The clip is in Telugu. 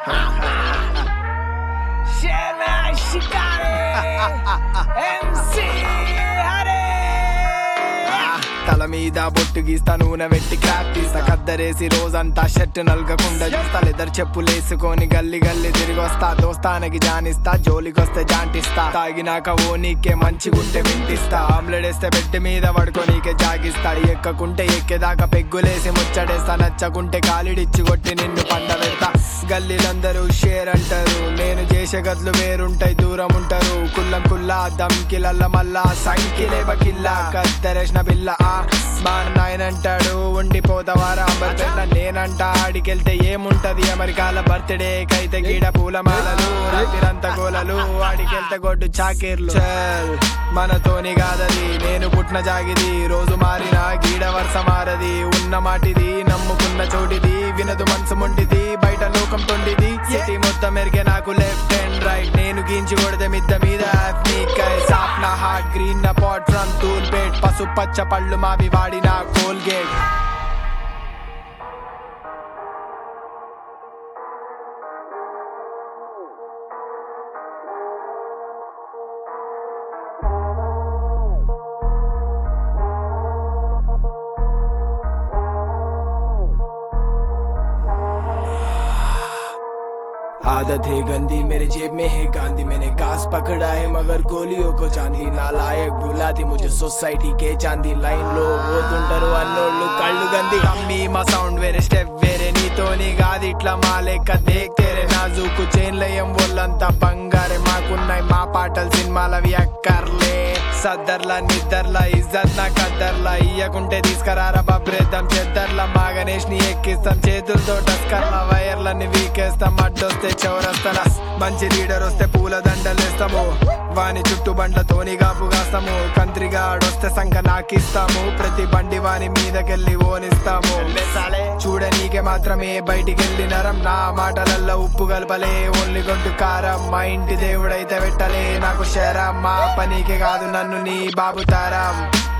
Shana Shikari MC Hare తల మీద బొట్టు గీస్తా నూనె పెట్టి క్రాక్ తీస్తా కద్దరేసి రోజంతా షర్ట్ నలగకుండా చూస్తా లెదర్ చెప్పులేసుకొని గల్లి గల్లి తిరిగి వస్తా దోస్తానకి జానిస్తా జోలికొస్తే జాంటిస్తా తాగినాక ఓ నీకే మంచిగుంటే వింటిస్తా ఆమ్లెట్ వేస్తే పెట్టి మీద పడుకోనీకే జాగిస్తా ఎక్కకుంటే ఎక్కేదాకా పెగ్గులేసి ముచ్చడేస్తా నచ్చకుంటే కాలిడిచ్చి కొట్టి నిన్ను పండ పెడతా గల్లీలందరూ షేర్ అంటారు నేను చేసే గదులు వేరుంటాయి దూరం ఉంటారు కుల్లం కుల్లా దమ్కిలల్ల మల్లా సంకిలే బకిల్లా కత్తరేసిన పిల్ల ఆ మా నాయనంటాడు ఉండిపోతావారా అంబర్పెట్ల నేనంట ఆడికెళ్తే ఏముంటది అమెరికాల బర్త్డే కైతే గీడ పూలమాలలు రాత్రిరంత గోలలు ఆడికెళ్తే గొడ్డు చాకీర్లు చల్ మనతోని కాదది నేను పుట్టిన జాగిది రోజు మారిన గీడ వరుస మారది ఉన్న మాటిది నమ్ముకున్న చోటిది వినదు మనసు మొండిది బయట లోకం తొండిది సిటీ మొత్తం ఎరిగే నాకు లెఫ్ట్ అండ్ రైట్ నేను గీంచి కొడితే మిద్ద మీద నీకై సాప్ నా హార్ట్ గ్రీన్ నా పాట్ ఫ్రమ్ టూల్ పేట్ పసు పచ్చ పళ్ళు మావి వాడిన కోల్గేట్ आदत है गंदी मेरे जेब में है गांधी मैंने घास पकड़ा है मगर गोलियों को चांदी नालायक बुला दी मुझे సొసైటీ కే చాంది లైన్ లో పోతుంటారు అన్నోళ్ళు కళ్ళు గంది అమ్మి మా సౌండ్ వేరే స్టెప్ వేరే నీతోని కాదు ఇట్లా మా లెక్క దేక్తేరే నాజుకు చైన్లయం ఒళ్ళంతా బంగారే మాకున్నాయి మా పాటలు సినిమాలవి అక్కర్లే సద్దర్లా నిద్దర్లా ఇజ్జత్ నా కద్దర్లా ఇయ్యకుంటే తీసుకురారా బబ్రేద్దాం చెద్దర్లా మా గణేష్ ని ఎక్కిస్తాం చేతులతో టస్కర్లా వైర్లన్నీ వీకేస్తాం అడ్డొస్తే చౌరస్తల మంచి లీడర్ వస్తే పూల దండలేస్తాము వాని చుట్టూ బండ్లతోని గాపు కాస్తాము కంత్రిగా ఆడొస్తే సంఖ నాకిస్తాము ప్రతి బండి వాని మీదకెళ్ళి ఓనిస్తాము చూడనీకే మాత్రమే బయటికెళ్ళి నరం నా మాటలల్లో ఉప్పు కలపలే ఓన్లీ గొంతు కారం మా ఇంటి దేవుడైతే పెట్టలే నాకు శరం మా పనికి కాదు నన్ను నీ బాబు తారం